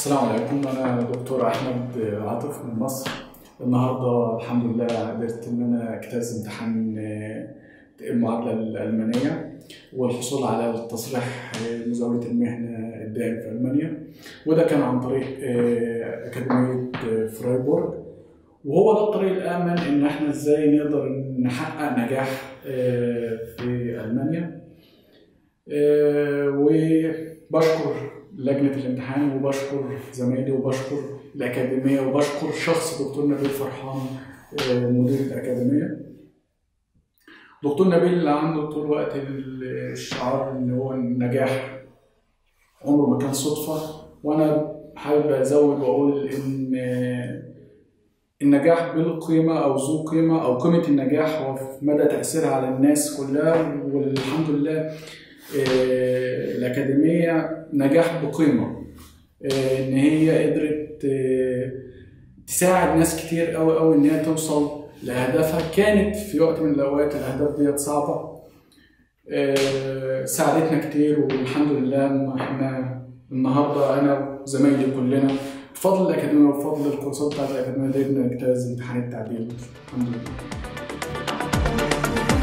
السلام عليكم انا دكتور احمد عاطف من مصر النهارده الحمد لله قدرت ان انا اجتاز امتحان المعادله الالمانيه والحصول على التصريح مزاوله المهنه الدائم في المانيا وده كان عن طريق اكاديميه فرايبورغ وهو ده الطريق الامن ان احنا ازاي نقدر نحقق نجاح في المانيا وبشكر لجنه الامتحان وبشكر زمايلي وبشكر الاكاديميه وبشكر شخص دكتور نبيل فرحان مدير الاكاديميه دكتور نبيل عنده طول الوقت الشعار ان هو النجاح عمره ما كان صدفه وانا حابب ازود واقول ان النجاح بالقيمة أو ذو قيمة أو قيمة النجاح هو في مدى تأثيرها على الناس كلها والحمد لله الأكاديمية نجاح بقيمة إن هي قدرت تساعد ناس كتير أوي أوي إن هي توصل لأهدافها كانت في وقت من الأوقات الأهداف ديت صعبة ساعدتنا كتير والحمد لله إن إحنا النهارده أنا وزمايلي كلنا بفضل الأكاديمية وبفضل الكورسات بتاعت الأكاديمية قدرنا نجتاز امتحان التعديل الحمد لله